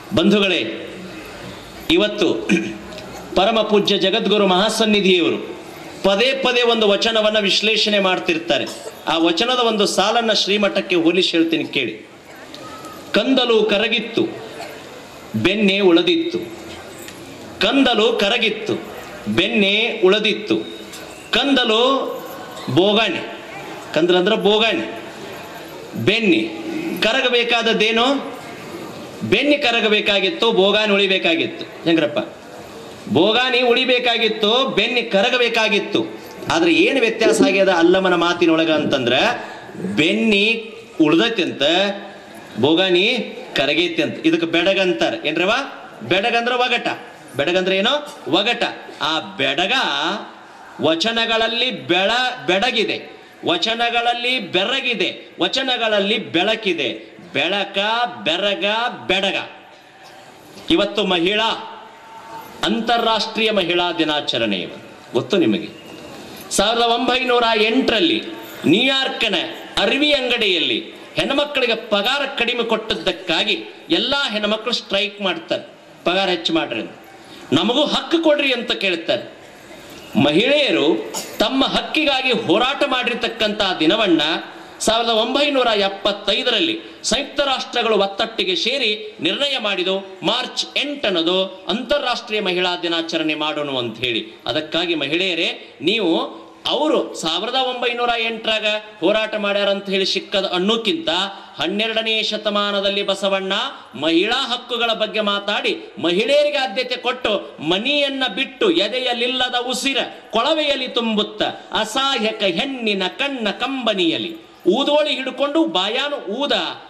ಬಂಧುಗಳೇ ಇವತ್ತು ಪರಮ ಪೂಜ್ಯ ಜಗದ್ಗುರು ಮಹಾಸನ್ನಿಧಿಯವರು ಪದೇ ಪದೇ ಒಂದು ವಚನವನ್ನು ವಿಶ್ಲೇಷಣೆ ಮಾಡ್ತಿರ್ತಾರೆ ಆ ವಚನದ ಒಂದು ಸಾಲನ್ನ ಶ್ರೀಮಠಕ್ಕೆ ಹೋಲಿಸಿ ಹೇಳ್ತೀನಿ ಕೇಳಿ ಕಂದಲು ಕರಗಿತ್ತು ಬೆನ್ನೆ ಉಳದಿತ್ತು ಕಂದಲು ಕರಗಿತ್ತು ಬೆನ್ನೆ ಉಳದಿತ್ತು ಕಂದಲು ಬೋಗಾಣಿ ಕಂದಲು ಅಂದ್ರೆ ಬೋಗಾಣಿ ಬೆನ್ನಿ ಕರಗಬೇಕಾದದ್ದೇನು ಬೆನ್ನಿ ಕರಗಬೇಕಾಗಿತ್ತು ಬೋಗಾನಿ ಉಳಿಬೇಕಾಗಿತ್ತು ಹೆಂಗ್ರಪ್ಪ ಬೋಗಾನಿ ಉಳಿಬೇಕಾಗಿತ್ತು ಬೆನ್ನಿ ಕರಗಬೇಕಾಗಿತ್ತು ಆದ್ರೆ ಏನು ವ್ಯತ್ಯಾಸ ಆಗ್ಯದ ಅಲ್ಲಮನ ಮಾತಿನೊಳಗ ಅಂತಂದ್ರ ಬೆನ್ನಿ ಉಳ್ದೈತಿ ಅಂತ ಬೋಗಾನಿ ಕರಗೈತಿ ಅಂತ ಇದಕ್ಕೆ ಬೆಡಗ ಅಂತಾರ ಏನ್ರವ ಬೆಡಗ ಅಂದ್ರ ಒಗಟ ಬೆಡಗಂದ್ರೆ ಏನೋ ಒಗಟ ಆ ಬೆಡಗ ವಚನಗಳಲ್ಲಿ ಬೆಳ ಬೆಡಗಿದೆ ವಚನಗಳಲ್ಲಿ ಬೆರಗಿದೆ ವಚನಗಳಲ್ಲಿ ಬೆಳಕಿದೆ ಬೆಳಕ ಬೆರಗ ಬೆಡಗ ಇವತ್ತು ಮಹಿಳಾ ಅಂತಾರಾಷ್ಟ್ರೀಯ ಮಹಿಳಾ ದಿನಾಚರಣೆ ಇವತ್ತು ಗೊತ್ತು ನಿಮಗೆ ಸಾವಿರದ ಒಂಬೈನೂರ ಎಂಟರಲ್ಲಿ ನ್ಯೂಯಾರ್ಕ್ನ ಅರಿವಿ ಅಂಗಡಿಯಲ್ಲಿ ಹೆಣ್ಮಕ್ಕಳಿಗೆ ಪಗಾರ ಕಡಿಮೆ ಕೊಟ್ಟದ್ದಕ್ಕಾಗಿ ಎಲ್ಲಾ ಹೆಣ್ಮಕ್ಳು ಸ್ಟ್ರೈಕ್ ಮಾಡ್ತಾರೆ ಪಗಾರ ಹೆಚ್ಚು ಮಾಡ್ರಿ ಅಂತ ನಮಗೂ ಹಕ್ಕು ಕೊಡ್ರಿ ಅಂತ ಕೇಳ್ತಾರೆ ಮಹಿಳೆಯರು ತಮ್ಮ ಹಕ್ಕಿಗಾಗಿ ಹೋರಾಟ ಮಾಡಿರ್ತಕ್ಕಂಥ ದಿನವನ್ನ ಸಾವಿರದ ಒಂಬೈನೂರ ಎಪ್ಪತ್ತೈದರಲ್ಲಿ ಸಂಯುಕ್ತ ರಾಷ್ಟ್ರಗಳು ಒತ್ತಟ್ಟಿಗೆ ಸೇರಿ ನಿರ್ಣಯ ಮಾಡಿದು ಮಾರ್ಚ್ ಎಂಟನದು ಅಂತಾರಾಷ್ಟ್ರೀಯ ಮಹಿಳಾ ದಿನಾಚರಣೆ ಮಾಡೋಣ ಅಂತ ಹೇಳಿ ಅದಕ್ಕಾಗಿ ಮಹಿಳೆಯರೇ ನೀವು ಅವರು ಸಾವಿರದ ಒಂಬೈನೂರ ಎಂಟರಾಗ ಹೋರಾಟ ಮಾಡ್ಯಾರ ಅಂತ ಹೇಳಿ ಸಿಕ್ಕದ ಅನ್ನೋಕ್ಕಿಂತ ಹನ್ನೆರಡನೇ ಶತಮಾನದಲ್ಲಿ ಬಸವಣ್ಣ ಮಹಿಳಾ ಹಕ್ಕುಗಳ ಬಗ್ಗೆ ಮಾತಾಡಿ ಮಹಿಳೆಯರಿಗೆ ಆದ್ಯತೆ ಕೊಟ್ಟು ಮನಿಯನ್ನ ಬಿಟ್ಟು ಎದೆಯಲಿಲ್ಲದ ಉಸಿರ ಕೊಳವೆಯಲ್ಲಿ ತುಂಬುತ್ತ ಅಸಹಾಯಕ ಹೆಣ್ಣಿನ ಕಣ್ಣ ಕಂಬನಿಯಲಿ ಊದೋಳಿ ಹಿಡ್ಕೊಂಡು ಬಾಯಾನು ಊದ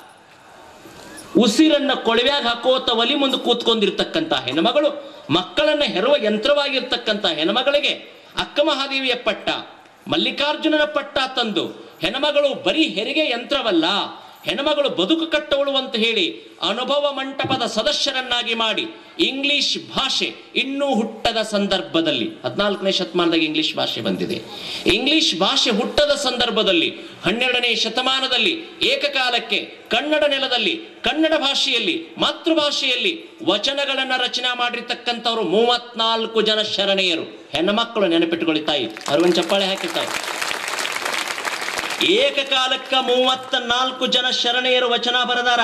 ಉಸಿರನ್ನ ಕೊಳವ್ಯಾಗ ಹಾಕೋತ ಒಲಿ ಮುಂದೆ ಕೂತ್ಕೊಂಡಿರ್ತಕ್ಕಂಥ ಹೆಣ್ಮಗಳು ಮಕ್ಕಳನ್ನ ಹೆರುವ ಯಂತ್ರವಾಗಿರ್ತಕ್ಕಂಥ ಹೆಣ್ಮಗಳಿಗೆ ಅಕ್ಕ ಮಹಾದೇವಿಯ ಪಟ್ಟ ಮಲ್ಲಿಕಾರ್ಜುನನ ಪಟ್ಟ ತಂದು ಹೆಣ್ಮಗಳು ಬರೀ ಹೆರಿಗೆ ಯಂತ್ರವಲ್ಲ ಹೆಣ್ಮಗಳು ಬದುಕು ಕಟ್ಟವಳು ಅಂತ ಹೇಳಿ ಅನುಭವ ಮಂಟಪದ ಸದಸ್ಯರನ್ನಾಗಿ ಮಾಡಿ ಇಂಗ್ಲಿಷ್ ಭಾಷೆ ಇನ್ನೂ ಹುಟ್ಟದ ಸಂದರ್ಭದಲ್ಲಿ ಹದಿನಾಲ್ಕನೇ ಶತಮಾನದಾಗ ಇಂಗ್ಲಿಷ್ ಭಾಷೆ ಬಂದಿದೆ ಇಂಗ್ಲಿಷ್ ಭಾಷೆ ಹುಟ್ಟದ ಸಂದರ್ಭದಲ್ಲಿ ಹನ್ನೆರಡನೇ ಶತಮಾನದಲ್ಲಿ ಏಕಕಾಲಕ್ಕೆ ಕನ್ನಡ ನೆಲದಲ್ಲಿ ಕನ್ನಡ ಭಾಷೆಯಲ್ಲಿ ಮಾತೃಭಾಷೆಯಲ್ಲಿ ವಚನಗಳನ್ನ ರಚನೆ ಮಾಡಿರ್ತಕ್ಕಂಥವ್ರು ಮೂವತ್ನಾಲ್ಕು ಜನ ಶರಣೆಯರು ಹೆಣ್ಣುಮಕ್ಕಳು ನೆನಪಿಟ್ಟುಕೊಳ್ಳಿ ತಾಯಿ ಅವ್ರಿಗೊಂದು ಚಪ್ಪಾಳೆ ಹಾಕಿರ್ತಾವೆ ಏಕಕಾಲಕ್ಕ ಮೂವತ್ತ ನಾಲ್ಕು ಜನ ಶರಣೆಯರು ವಚನ ಬರೆದಾರ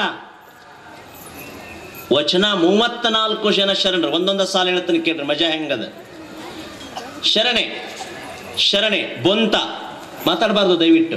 ವಚನ ಮೂವತ್ತ ನಾಲ್ಕು ಜನ ಶರಣರು ಒಂದೊಂದ ಸಾಲ ಹೇಳ್ತಾನೆ ಕೇಳ್ರಿ ಮಜಾ ಹೆಂಗದ ಶರಣೆ ಶರಣೆ ಬೊಂತ ಮಾತಾಡಬಾರ್ದು ದಯವಿಟ್ಟು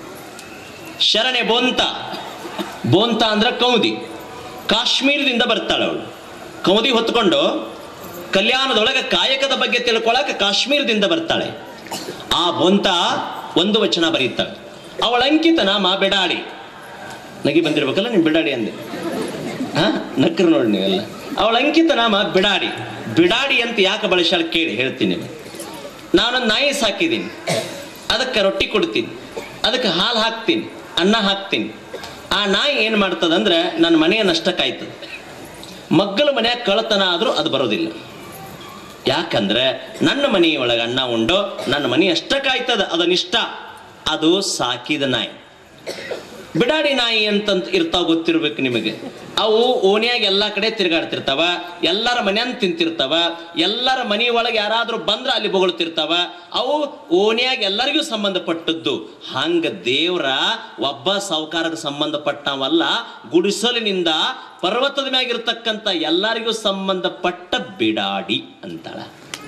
ಶರಣೆ ಬೊಂತ ಬೋಂತ ಅಂದ್ರೆ ಕೌದಿ ಕಾಶ್ಮೀರದಿಂದ ಬರ್ತಾಳೆ ಅವಳು ಕೌದಿ ಹೊತ್ಕೊಂಡು ಕಲ್ಯಾಣದೊಳಗೆ ಕಾಯಕದ ಬಗ್ಗೆ ತಿಳ್ಕೊಳಕ್ಕೆ ಕಾಶ್ಮೀರದಿಂದ ಬರ್ತಾಳೆ ಆ ಬೊಂತ ಒಂದು ವಚನ ಬರೀತಾಳೆ ಅವಳ ಅಂಕಿತ ನಾಮ ಬೆಡಾಡಿ ನಗಿ ಬಂದಿರ್ಬೇಕಲ್ಲ ನೀವು ಬಿಡಾಡಿ ಅಂದೆ ಹಾ ನಕ್ರು ನೋಡಿ ನೀವೆಲ್ಲ ಅವಳ ಅಂಕಿತ ನಾಮ ಬಿಡಾಡಿ ಬಿಡಾಡಿ ಅಂತ ಯಾಕೆ ಬಳಸಾಳ ಕೇಳಿ ಹೇಳ್ತೀನಿ ನಿಮಗೆ ನಾನೊಂದು ನಾಯಿ ಸಾಕಿದ್ದೀನಿ ಅದಕ್ಕೆ ರೊಟ್ಟಿ ಕೊಡ್ತೀನಿ ಅದಕ್ಕೆ ಹಾಲು ಹಾಕ್ತೀನಿ ಅನ್ನ ಹಾಕ್ತೀನಿ ಆ ನಾಯಿ ಏನು ಮಾಡ್ತದಂದ್ರೆ ನನ್ನ ಮನೆಯ ನಷ್ಟ ಕಾಯ್ತದೆ ಮಗ್ಗಲ ಮನ್ಯಾಗ ಕಳತನ ಆದರೂ ಅದು ಬರೋದಿಲ್ಲ ಯಾಕಂದ್ರೆ ನನ್ನ ಮನೆಯೊಳಗೆ ಅನ್ನ ಉಂಡು ನನ್ನ ಮನೆ ಅಷ್ಟ ಕಾಯ್ತದ ಅದನ್ನಿಷ್ಟ ಅದು ಸಾಕಿದ ನಾಯಿ ಬಿಡಾಡಿ ನಾಯಿ ಅಂತಂತ ಇರ್ತಾವ ಗೊತ್ತಿರ್ಬೇಕು ನಿಮಗೆ ಅವು ಓಣಿಯಾಗ ಎಲ್ಲಾ ಕಡೆ ತಿರುಗಾಡ್ತಿರ್ತಾವ ಎಲ್ಲರ ಮನ್ಯಾನ್ ತಿಂತಿರ್ತಾವ ಎಲ್ಲರ ಮನಿ ಒಳಗೆ ಯಾರಾದ್ರೂ ಬಂದ್ರ ಅಲ್ಲಿ ಬೊಗಳ್ತಿರ್ತಾವ ಅವು ಓಣಿಯಾಗ ಎಲ್ಲರಿಗೂ ಸಂಬಂಧಪಟ್ಟದ್ದು ಹಂಗ ದೇವ್ರ ಒಬ್ಬ ಸಾವುಕಾರಕ್ಕೆ ಸಂಬಂಧಪಟ್ಟವಲ್ಲ ಗುಡಿಸಲಿನಿಂದ ಪರ್ವತದ ಮ್ಯಾಗಿರ್ತಕ್ಕಂಥ ಎಲ್ಲರಿಗೂ ಸಂಬಂಧಪಟ್ಟ ಬಿಡಾಡಿ ಅಂತಾಳ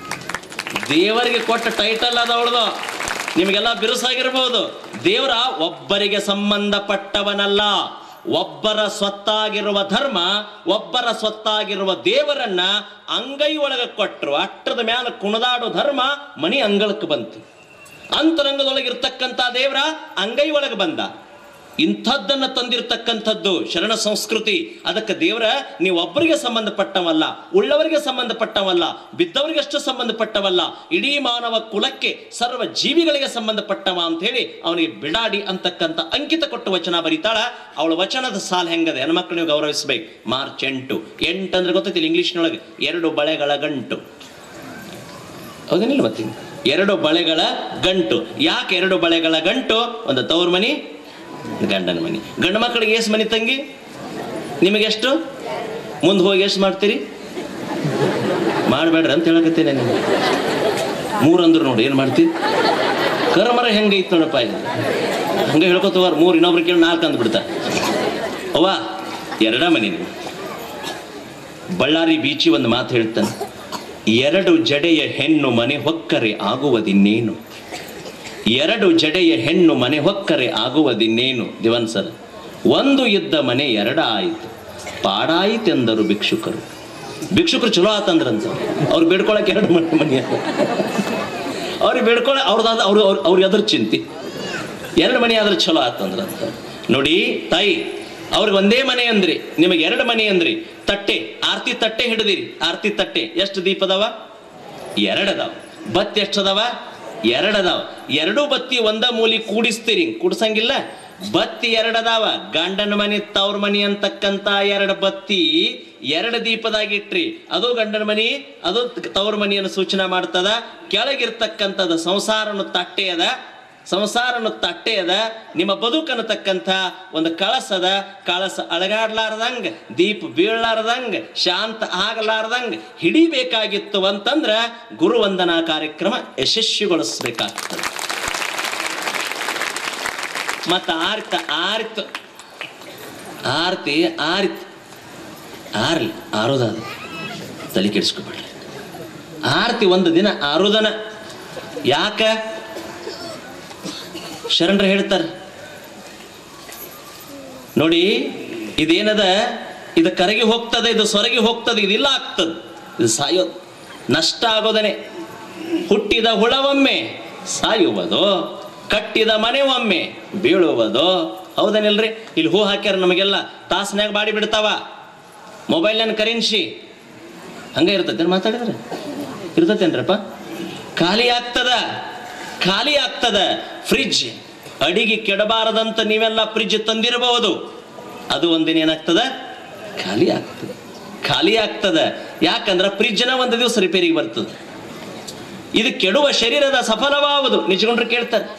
ದೇವರಿಗೆ ಕೊಟ್ಟ ಟೈಟಲ್ ಅದ ಅವಳದು ನಿಮಗೆಲ್ಲ ಬಿರುಸಾಗಿರ್ಬೋದು ದೇವರ ಒಬ್ಬರಿಗೆ ಸಂಬಂಧಪಟ್ಟವನಲ್ಲ ಒಬ್ಬರ ಸ್ವತ್ತಾಗಿರುವ ಧರ್ಮ ಒಬ್ಬರ ಸ್ವತ್ತಾಗಿರುವ ದೇವರನ್ನ ಅಂಗೈ ಒಳಗೆ ಕೊಟ್ಟರು ಅಟ್ಟದ ಮ್ಯಾಲ ಕುಣದಾಡೋ ಧರ್ಮ ಮಣಿ ಅಂಗಳಕ್ಕೆ ಬಂತು ಅಂತರಂಗದೊಳಗಿರ್ತಕ್ಕಂಥ ದೇವರ ಅಂಗೈ ಒಳಗೆ ಬಂದ ಇಂಥದ್ದನ್ನ ತಂದಿರತಕ್ಕಂಥದ್ದು ಶರಣ ಸಂಸ್ಕೃತಿ ಅದಕ್ಕೆ ದೇವರ ನೀವು ಒಬ್ಬರಿಗೆ ಸಂಬಂಧಪಟ್ಟವಲ್ಲ ಉಳ್ಳವರಿಗೆ ಸಂಬಂಧಪಟ್ಟವಲ್ಲ ಬಿದ್ದವರಿಗಷ್ಟು ಸಂಬಂಧಪಟ್ಟವಲ್ಲ ಇಡೀ ಮಾನವ ಕುಲಕ್ಕೆ ಸರ್ವ ಜೀವಿಗಳಿಗೆ ಸಂಬಂಧಪಟ್ಟವ ಅಂತ ಹೇಳಿ ಅವನಿಗೆ ಬಿಡಾಡಿ ಅಂತಕ್ಕಂಥ ಅಂಕಿತ ಕೊಟ್ಟು ವಚನ ಬರೀತಾಳ ಅವಳ ವಚನದ ಸಾಲ ಹೆಂಗದೆ ಹೆಣ್ಮಕ್ಳು ನೀವು ಗೌರವಿಸ್ಬೇಕು ಮಾರ್ಚ್ ಎಂಟು ಎಂಟು ಅಂದ್ರೆ ಗೊತ್ತೈತಿಲ್ಲ ಇಂಗ್ಲಿಷ್ನೊಳಗೆ ಎರಡು ಬಳೆಗಳ ಗಂಟು ಹೌದೇನಿಲ್ಲ ಮತ್ತೆ ಎರಡು ಬಳೆಗಳ ಗಂಟು ಯಾಕೆ ಎರಡು ಬಳೆಗಳ ಗಂಟು ಒಂದು ತವ್ರ ಮನಿ ಒಂದು ಗಂಡನ ಮನಿ ಗಂಡು ಮಕ್ಕಳಿಗೆ ಎಷ್ಟು ಮನಿ ತಂಗಿ ನಿಮಗೆಷ್ಟು ಮುಂದೆ ಹೋಗಿ ಎಷ್ಟು ಮಾಡ್ತೀರಿ ಮಾಡಬೇಡ್ರಿ ಅಂತ ಹೇಳಕತ್ತೇನೆ ನಿಮ್ಗೆ ಮೂರು ಅಂದ್ರು ನೋಡಿ ಏನು ಮಾಡ್ತೀರಿ ಕರ್ಮರ ಹೆಂಗೈತೆ ನೋಡಪ್ಪ ಇದು ಹಂಗೆ ಹೇಳ್ಕೊತವಾರ ಮೂರು ಇನ್ನೊಬ್ರು ಕೇಳಿ ನಾಲ್ಕು ಅಂದ್ಬಿಡ್ತಾ ಅವ್ವ ಎರಡ ಮನೆ ನೀವು ಬಳ್ಳಾರಿ ಬೀಚಿ ಒಂದು ಮಾತು ಹೇಳ್ತಾನೆ ಎರಡು ಜಡೆಯ ಹೆಣ್ಣು ಮನೆ ಹೊಕ್ಕರೆ ಆಗುವುದಿನ್ನೇನು ಎರಡು ಜಡೆಯ ಹೆಣ್ಣು ಮನೆ ಹೊಕ್ಕರೆ ಆಗುವುದಿನ್ನೇನು ದಿವನ್ ಸರ್ ಒಂದು ಇದ್ದ ಮನೆ ಎರಡ ಆಯಿತು ಪಾಡಾಯಿತೆಂದರು ಭಿಕ್ಷುಕರು ಭಿಕ್ಷುಕರು ಚಲೋ ಆತಂದ್ರಂತ ಅವ್ರು ಬೇಡ್ಕೊಳಕ್ಕೆ ಎರಡು ಮನೆ ಮನೆ ಅವ್ರಿಗೆ ಬೇಡ್ಕೊಳ ಅವ್ರದ್ದಾದ ಅವ್ರು ಅವ್ರು ಅವ್ರಿಗೆ ಅದ್ರ ಚಿಂತೆ ಎರಡು ಮನೆ ಆದ್ರೆ ಚಲೋ ಆತಂದ್ರಂತ ನೋಡಿ ತಾಯಿ ಅವ್ರಿಗೆ ಒಂದೇ ಮನೆ ಅಂದ್ರಿ ನಿಮಗೆ ಎರಡು ಮನೆ ಅಂದ್ರಿ ತಟ್ಟೆ ಆರ್ತಿ ತಟ್ಟೆ ಹಿಡಿದಿರಿ ಆರ್ತಿ ತಟ್ಟೆ ಎಷ್ಟು ದೀಪದವ ಎರಡದಾವ ಬತ್ತಿ ಎಷ್ಟದವ ಎರಡದಾವ ಎರಡು ಬತ್ತಿ ಒಂದ ಮೂಲಿ ಕೂಡಿಸ್ತೀರಿ ಕೂಡ್ಸಂಗಿಲ್ಲ ಬತ್ತಿ ಎರಡದಾವ ಗಂಡನ ಮನೆ ತವ್ರ ಮನಿ ಅಂತಕ್ಕಂತ ಎರಡು ಬತ್ತಿ ಎರಡು ದೀಪದಾಗ ಇಟ್ರಿ ಅದು ಗಂಡನ ಮನಿ ಅದು ತವ್ರ ಮನಿಯನ್ನು ಸೂಚನೆ ಮಾಡ್ತದ ಕೆಳಗಿರ್ತಕ್ಕಂಥದ್ದು ಸಂಸಾರನು ತಟ್ಟೆ ಅದ ಸಂಸಾರನು ತಟ್ಟೆ ಅದ ನಿಮ್ಮ ಬದುಕನ್ನತಕ್ಕಂಥ ಒಂದು ಕಳಸದ ಕಳಸ ಅಳಗಾಡ್ಲಾರ್ದಂಗ ದೀಪ ಬೀಳಲಾರ್ದಂಗ ಶಾಂತ ಆಗಲಾರ್ದಂಗ ಹಿಡಿಬೇಕಾಗಿತ್ತು ಅಂತಂದ್ರ ಗುರುವಂದನಾ ಕಾರ್ಯಕ್ರಮ ಯಶಸ್ವಿಗೊಳಿಸ್ಬೇಕಾಗ್ತದೆ ಮತ್ತ ಆರ್ತ ಆರ್ತ ಆರ್ತಿ ಆರ್ತ್ ಆರ್ಲಿ ಆರೋದಾದ ತಲೆ ಕೆಡಿಸ್ಕೊಬೇಡ್ರಿ ಆರ್ತಿ ಒಂದು ದಿನ ಆರುದನ ಯಾಕ ಶರಣರು ಹೇಳ್ತಾರೆ ನೋಡಿ ಇದೇನದ ಇದು ಕರಗಿ ಹೋಗ್ತದೆ ಇದು ಸೊರಗಿ ಹೋಗ್ತದೆ ಇದು ಇಲ್ಲ ಆಗ್ತದೆ ಇದು ಸಾಯೋದು ನಷ್ಟ ಆಗೋದನೆ ಹುಟ್ಟಿದ ಹುಳವೊಮ್ಮೆ ಸಾಯುವುದು ಕಟ್ಟಿದ ಮನೆ ಒಮ್ಮೆ ಬೀಳುವುದು ಹೌದನಿಲ್ರಿ ಇಲ್ಲಿ ಹೂ ಹಾಕ್ಯಾರ ನಮಗೆಲ್ಲ ತಾಸ್ನ್ಯಾಗ ಬಾಡಿ ಬಿಡ್ತಾವ ಮೊಬೈಲ್ನ ಕರೆನ್ಸಿ ಹಂಗೆ ಇರ್ತೈತೆ ಮಾತಾಡಿದ್ರೆ ಇರ್ತೈತೇನ್ರಪ್ಪ ಖಾಲಿ ಆಗ್ತದ ಖಾಲಿ ಆಗ್ತದ ಫ್ರಿಜ್ ಅಡಿಗೆ ಕೆಡಬಾರದಂತ ನೀವೆಲ್ಲ ಫ್ರಿಜ್ ತಂದಿರಬಹುದು ಅದು ಒಂದಿನ ಏನಾಗ್ತದ ಖಾಲಿ ಆಗ್ತದೆ ಖಾಲಿ ಆಗ್ತದ ಯಾಕಂದ್ರೆ ಫ್ರಿಜ್ನ ಒಂದು ದಿವಸ ರಿಪೇರಿಗೆ ಬರ್ತದೆ ಇದು ಕೆಡುವ ಶರೀರದ ಸಫಲವಾಗುವುದು ನಿಜಗೊಂಡ್ರು ಕೇಳ್ತಾರೆ